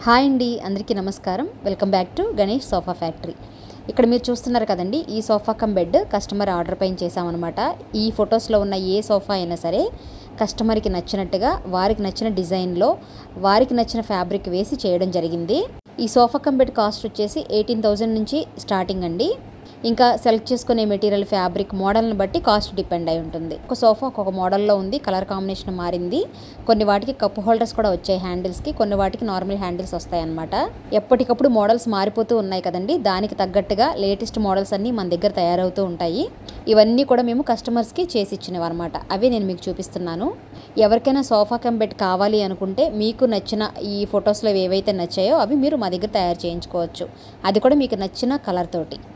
hi అండి అందరికీ నమస్కారం welcome back to Ganesh sofa factory ఇక్కడ మీరు చూస్తున్నారు కదండి ఈ sofa cum bed customer order పైన చేసామన్నమాట ఈ ఫొటోస్లో ఉన్న ఏ సోఫా అయినా సరే కస్టమర్కి నచ్చినట్టుగా వారికి నచ్చిన డిజైన్లో వారికి నచ్చిన ఫ్యాబ్రిక్ వేసి చేయడం జరిగింది ఈ సోఫా కమ్ బెడ్ కాస్ట్ వచ్చేసి ఎయిటీన్ థౌజండ్ నుంచి స్టార్టింగ్ అండి ఇంకా సెలెక్ట్ చేసుకునే మెటీరియల్ ఫ్యాబ్రిక్ మోడల్ని బట్టి కాస్ట్ డిపెండ్ అయి ఉంటుంది ఒక సోఫా ఒక్కొక్క మోడల్లో ఉంది కలర్ కాంబినేషన్ మారింది కొన్ని వాటికి కప్ హోల్డర్స్ కూడా వచ్చాయి హ్యాండిల్స్కి కొన్ని వాటికి నార్మల్ హ్యాండిల్స్ వస్తాయి అనమాట ఎప్పటికప్పుడు మోడల్స్ మారిపోతూ ఉన్నాయి కదండి దానికి తగ్గట్టుగా లేటెస్ట్ మోడల్స్ అన్నీ మన దగ్గర తయారవుతూ ఉంటాయి ఇవన్నీ కూడా మేము కస్టమర్స్కి చేసి ఇచ్చినవి అనమాట అవి నేను మీకు చూపిస్తున్నాను ఎవరికైనా సోఫా కమ్ బెడ్ కావాలి అనుకుంటే మీకు నచ్చిన ఈ ఫొటోస్లో ఏవైతే నచ్చాయో అవి మీరు మా దగ్గర తయారు చేయించుకోవచ్చు అది కూడా మీకు నచ్చిన కలర్ తోటి